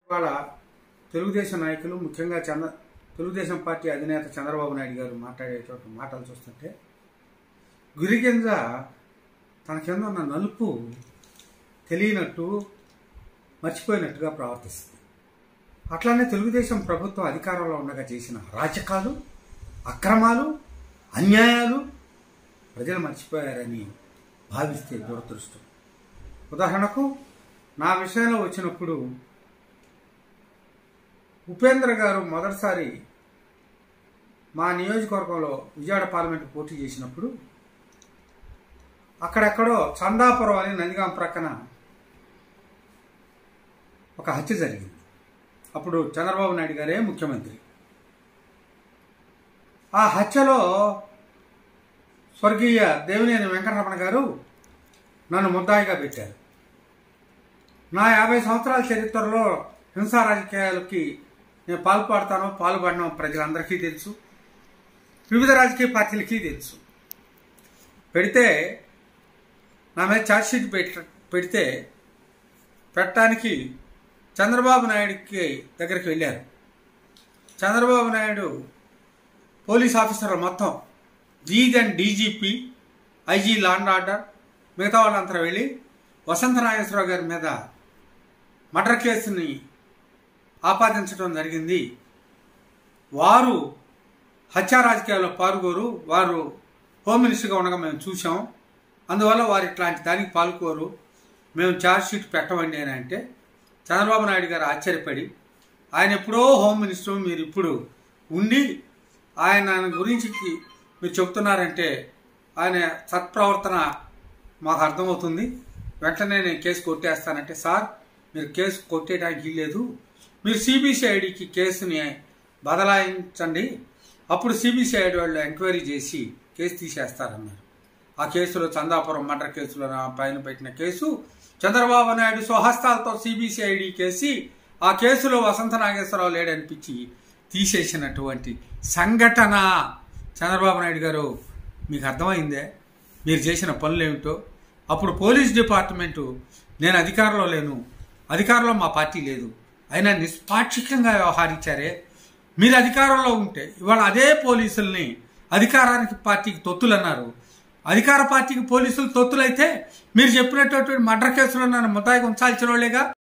ఇవాళ తెలుగుదేశం నాయకులు ముఖ్యంగా చంద్ర తెలుగుదేశం పార్టీ అధినేత చంద్రబాబు నాయుడు గారు మాట్లాడే చోట మాటలు చూస్తుంటే గురిగింజ తన కింద ఉన్న నలుపు తెలియనట్టు మర్చిపోయినట్టుగా ప్రవర్తిస్తుంది అట్లానే తెలుగుదేశం ప్రభుత్వం అధికారంలో ఉండగా చేసిన అరాచకాలు అక్రమాలు అన్యాయాలు ప్రజలు మర్చిపోయారని భావిస్తే దురదృష్టం ఉదాహరణకు నా విషయంలో వచ్చినప్పుడు ఉపేంద్ర గారు మొదటిసారి మా నియోజకవర్గంలో విజయవాడ పార్లమెంట్ పోటీ చేసినప్పుడు అక్కడెక్కడో చందాపురం అని నందిగాం ప్రక్కన ఒక హత్య జరిగింది అప్పుడు చంద్రబాబు నాయుడు గారే ముఖ్యమంత్రి ఆ హత్యలో స్వర్గీయ దేవినేని వెంకటరమణ గారు నన్ను ముద్దాయిగా పెట్టారు నా యాభై సంవత్సరాల చరిత్రలో హింసా రాజకీయాలకి నేను పాల్పడతానో పాల్పడనో ప్రజలందరికీ తెలుసు వివిధ రాజకీయ పార్టీలకి తెలుసు పెడితే నా మీద ఛార్జ్షీట్ పెట్ట పెడితే పెట్టడానికి చంద్రబాబు నాయుడికి దగ్గరికి వెళ్ళారు చంద్రబాబు నాయుడు పోలీస్ ఆఫీసర్లు మొత్తం జీజ్ and DGP IG law and order మిగతా వాళ్ళంతా వెళ్ళి వసంత నాగేశ్వరరావు గారి మీద మర్డర్ కేసుని ఆపాదించడం జరిగింది వారు హత్యా రాజకీయాల్లో పాల్గొరు వారు హోమ్ మినిస్టర్గా ఉండగా మేము చూసాం అందువల్ల వారు ఇట్లాంటి దానికి పాల్గొరు మేము ఛార్జ్ షీట్ పెట్టమండి అని అంటే చంద్రబాబు నాయుడు గారు ఆశ్చర్యపడి ఆయన ఎప్పుడో హోమ్ మినిస్టర్ మీరు ఇప్పుడు ఉండి ఆయన గురించి మీరు చెప్తున్నారంటే ఆయన సత్ప్రవర్తన మాకు అర్థమవుతుంది వెంటనే నేను కేసు కొట్టేస్తానంటే సార్ మీరు కేసు కొట్టేయడానికి లేదు మీరు సిబిసిఐడికి కేసుని బదలాయించండి అప్పుడు సిబిసిఐడి వాళ్ళు ఎంక్వైరీ చేసి కేసు తీసేస్తారన్నారు ఆ కేసులో చందాపురం మర్డర్ కేసులో నా పైన పెట్టిన కేసు చంద్రబాబు నాయుడు స్వహస్తాలతో సిబిసిఐడి కేసి ఆ కేసులో వసంత నాగేశ్వరరావు లేడనిపించి తీసేసినటువంటి సంఘటన చంద్రబాబు నాయుడు గారు మీకు అర్థమైందే మీరు చేసిన పనులు ఏమిటో అప్పుడు పోలీస్ డిపార్ట్మెంటు నేను అధికారంలో లేను అధికారంలో మా పార్టీ లేదు అయినా నిష్పాక్షికంగా వ్యవహరించారే మీరు అధికారంలో ఉంటే ఇవాళ అదే పోలీసుల్ని అధికారానికి పార్టీకి తొత్తులు అన్నారు అధికార పార్టీకి పోలీసులు తొత్తులైతే మీరు చెప్పినటువంటి మర్డర్ కేసులో నన్ను ముద్దాయికి ఉంచాల్సిన వాళ్ళేగా